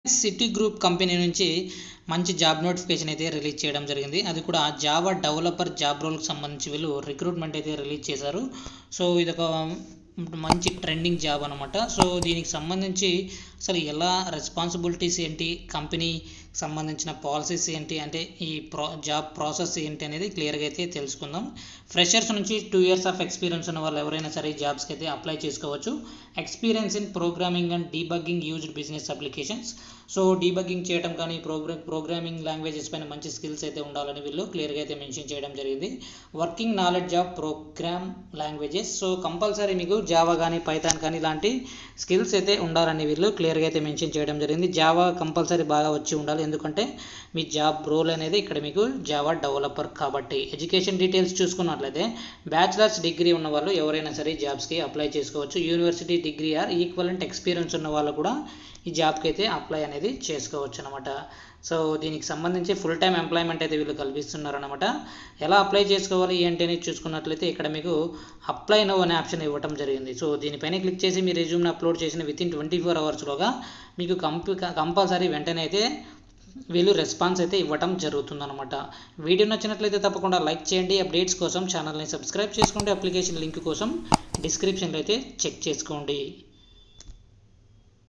city group company నుంచి మంచి job notification అయితే రిలీజ్ చేయడం జరిగింది అది కూడా జావా డెవలపర్ జాబ్ రోల్కి సంబంధించి వీళ్ళు రిక్రూట్మెంట్ అయితే రిలీజ్ చేశారు సో ఇది ఒక మంచి ట్రెండింగ్ జాబ్ అనమాట సో దీనికి సంబంధించి అసలు ఎలా రెస్పాన్సిబిలిటీస్ ఏంటి కంపెనీ సంబంధించిన పాలసీస్ ఏంటి అంటే ఈ ప్రో జాబ్ ప్రాసెస్ ఏంటి అనేది క్లియర్గా అయితే తెలుసుకుందాం ఫ్రెషర్స్ నుంచి టూ ఇయర్స్ ఆఫ్ ఎక్స్పీరియన్స్ ఉన్న వాళ్ళు ఎవరైనా సరే జాబ్స్కి అయితే అప్లై చేసుకోవచ్చు experience in programming and debugging used business applications so debugging చేయడం కానీ ప్రోగ్రా ప్రోగ్రామింగ్ లాంగ్వేజెస్ పైన మంచి స్కిల్స్ అయితే ఉండాలని వీళ్ళు క్లియర్గా అయితే మెన్షన్ చేయడం జరిగింది working knowledge of program languages so compulsory మీకు జావా కానీ పైథాన్ కానీ ఇలాంటి స్కిల్స్ అయితే ఉండాలని వీళ్ళు క్లియర్గా అయితే మెన్షన్ చేయడం జరిగింది జావా కంపల్సరీ బాగా వచ్చి ఉండాలి ఎందుకంటే మీ జాబ్ రోల్ అనేది ఇక్కడ మీకు జావా డెవలపర్ కాబట్టి ఎడ్యుకేషన్ డీటెయిల్స్ చూసుకున్నట్లయితే బ్యాచిలర్స్ డిగ్రీ ఉన్న వాళ్ళు ఎవరైనా సరే జాబ్స్కి అప్లై చేసుకోవచ్చు university degree or equivalent experience ఉన్న వాళ్ళు కూడా ఈ జాబ్కి అయితే అప్లై అనేది చేసుకోవచ్చు అనమాట సో దీనికి సంబంధించి ఫుల్ టైం ఎంప్లాయ్మెంట్ అయితే వీళ్ళు కల్పిస్తున్నారు అనమాట ఎలా అప్లై చేసుకోవాలి ఏంటి అనేది చూసుకున్నట్లయితే ఇక్కడ మీకు అప్లై నో అనే ఆప్షన్ ఇవ్వడం జరిగింది సో దీనిపైన క్లిక్ చేసి మీ రెజ్యూమ్ని అప్లోడ్ చేసిన విత్ ఇన్ ట్వంటీ ఫోర్ అవర్స్లోగా మీకు కంప కంపల్సరీ వెంటనే అయితే వీళ్ళు రెస్పాన్స్ అయితే ఇవ్వటం జరుగుతుందన్నమాట వీడియో నచ్చినట్లయితే తప్పకుండా లైక్ చేయండి అప్డేట్స్ కోసం ఛానల్ని సబ్స్క్రైబ్ చేసుకోండి అప్లికేషన్ లింక్ కోసం డిస్క్రిప్షన్లో అయితే చెక్ చేసుకోండి